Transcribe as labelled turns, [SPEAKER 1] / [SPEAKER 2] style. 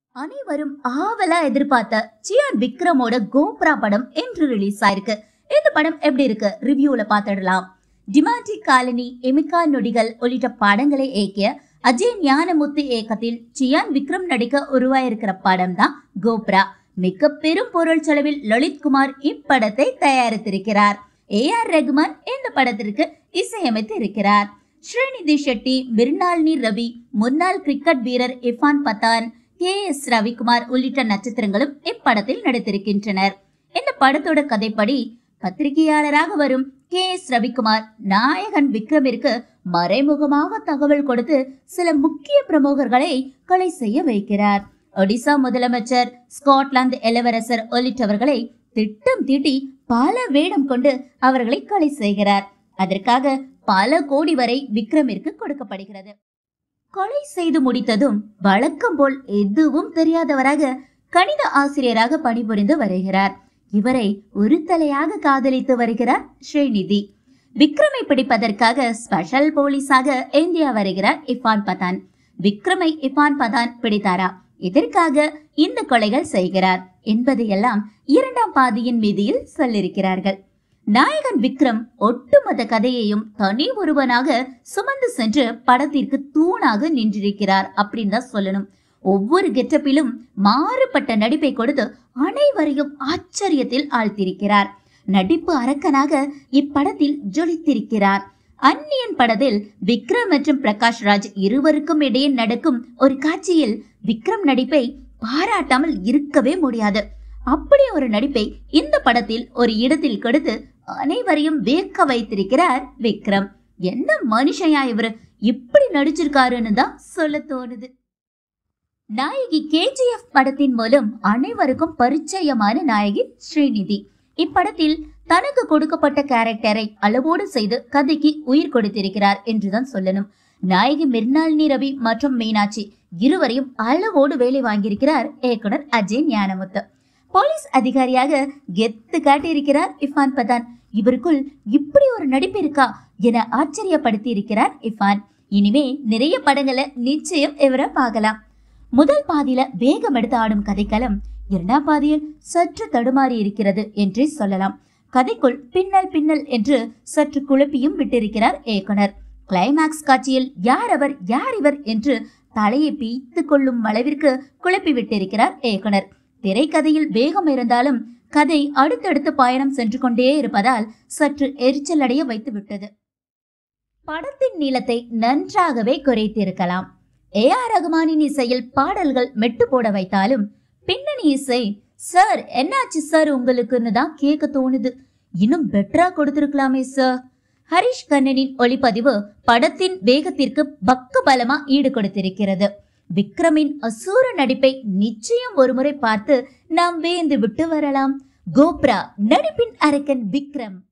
[SPEAKER 1] அனைவரும் ஆவலா எதிர்பார்த்த சியான் விக்ரமோட கோப்ரா படம் என்று ரிலீஸ் ஆயிருக்கு இந்த படம் எப்படி இருக்கு ரிவ்யூல பார்த்துடலாம் டிமாண்டி காலனி எமிகா நொடிகள் உள்ளிட்ட படங்களை இயக்கிய அஜய் ஞானமுத்து இயக்கத்தில் சியான் விக்ரம் நடிக்க உருவாயிருக்கிற படம் தான் கோப்ரா மிக பெரும் பொருள் செலவில் லலித்குமார் இப்படத்தை தயாரித்திருக்கிறார் ஏ ஆர் ரகுமான் இந்த படத்திற்கு இசையமைத்து இருக்கிறார் ஸ்ரீநிதி ஷெட்டி மிர்னால்னி ரவி முன்னாள் கிரிக்கெட் வீரர் இர்ஃபான் பத்தான் கே எஸ் ரவிக்குமார் உள்ளிட்ட நட்சத்திரங்களும் இப்படத்தில் நடித்திருக்கின்றனர் இந்த படத்தோட கதைப்படி பத்திரிகையாளராக வரும் கே எஸ் ரவிக்குமார் நாயகன் விக்ரமிற்கு மறைமுகமாக தகவல் கொடுத்து சில முக்கிய பிரமுகர்களை கொலை செய்ய வைக்கிறார் ஒடிசா முதலமைச்சர் ஸ்காட்லாந்து இளவரசர் உள்ளிட்டவர்களை திட்டம் தீட்டி பல வேடம் கொண்டு அவர்களை கொலை செய்கிறார் அதற்காக பல கோடி வரை விக்ரமிற்கு கொடுக்கப்படுகிறது கொலை செய்து முடித்ததும் வழக்கம் போல் எதுவும் தெரியாதவராக கணித ஆசிரியராக பணிபுரிந்து வருகிறார் இவரை ஒரு தலையாக காதலித்து வருகிறார் ஸ்ரீநிதி விக்ரமை பிடிப்பதற்காக ஸ்பெஷல் போலீஸாக இந்தியா வருகிறார் இஃபான் பதான் விக்ரமை இஃபான் பதான் பிடித்தாரா இதற்காக இந்த கொலைகள் செய்கிறார் என்பதையெல்லாம் இரண்டாம் பாதியின் மீதியில் சொல்லியிருக்கிறார்கள் நாயகன் விக்ரம் ஒட்டுமொத்த கதையையும் தனி ஒருவனாக சுமந்து சென்று படத்திற்கு தூணாக நின்றிருக்கிறார் அப்படின்னு தான் சொல்லணும் ஒவ்வொரு கெட்டப்பிலும் மாறுபட்ட நடிப்பை கொடுத்து அனைவரையும் ஆச்சரியத்தில் ஆழ்த்திருக்கிறார் நடிப்பு அரக்கனாக இப்படத்தில் ஜொலித்திருக்கிறார் அந்நியன் படத்தில் விக்ரம் மற்றும் பிரகாஷ் ராஜ் இருவருக்கும் இடையே நடக்கும் ஒரு காட்சியில் விக்ரம் நடிப்பை பாராட்டாமல் இருக்கவே முடியாது அப்படி ஒரு நடிப்பை இந்த படத்தில் ஒரு இடத்தில் கொடுத்து அனைவரையும் வியக்க வைத்திருக்கிறார் விக்ரம் என்ன மனுஷயா இவரு இப்படி நடிச்சிருக்காருன்னு தான் சொல்ல தோணுது நாயகி கேஜிஎஃப் படத்தின் மூலம் அனைவருக்கும் பரிச்சயமான நாயகி ஸ்ரீநிதி இப்படத்தில் தனக்கு கொடுக்கப்பட்ட கேரக்டரை அளவோடு செய்து கதைக்கு உயிர் கொடுத்திருக்கிறார் என்றுதான் சொல்லணும் நாயகி மிர்னாலினி ரவி மற்றும் மீனாட்சி இருவரையும் அளவோடு வேலை வாங்கியிருக்கிறார் இயக்குனர் அஜய் ஞானமுத்து போலீஸ் அதிகாரியாக கெத்து காட்டியிருக்கிறார் இஃபான் பதான் இவருக்குள் இப்படி ஒரு நடிப்பு இருக்கா என ஆச்சரியப்படுத்தி இருக்கிறார் இஃபான் இனிமே நிறைய படங்களை நிச்சயம் இவரை பார்க்கலாம் முதல் பாதியில வேகம் எடுத்து ஆடும் கதைக்களம் இரண்டாம் பாதியில் சற்று தடுமாறி இருக்கிறது என்றே சொல்லலாம் கதைக்குள் பின்னல் பின்னல் என்று சற்று குழப்பியும் விட்டிருக்கிறார் இயக்குனர் கிளைமாக்ஸ் காட்சியில் யார் அவர் யார் இவர் என்று தலையை பீத்து கொள்ளும் அளவிற்கு குழப்பி விட்டிருக்கிறார் இயக்குனர் திரைக்கதையில் வேகம் இருந்தாலும் கதை அடுத்தடுத்து பயணம் சென்று கொண்டே இருப்பதால் சற்று எரிச்சல் அடைய வைத்து விட்டது படத்தின் நீளத்தை நன்றாகவே குறைத்திருக்கலாம் ஏ ஆர் ரகுமானின் இசையில் பாடல்கள் மெட்டு போட வைத்தாலும் பின்னணி இசை சார் என்னாச்சு சார் உங்களுக்குன்னு தான் கேட்க தோணுது இன்னும் பெட்டரா கொடுத்திருக்கலாமே சார் ஹரிஷ் கண்ணனின் ஒளிப்பதிவு படத்தின் வேகத்திற்கு பக்க பலமா ஈடு கொடுத்திருக்கிறது விக்ரமின் அசூர நடிப்பை நிச்சயம் ஒருமுறை பார்த்து நாம் வேந்து விட்டு வரலாம் கோப்ரா நடிப்பின் அரக்கன் விக்ரம்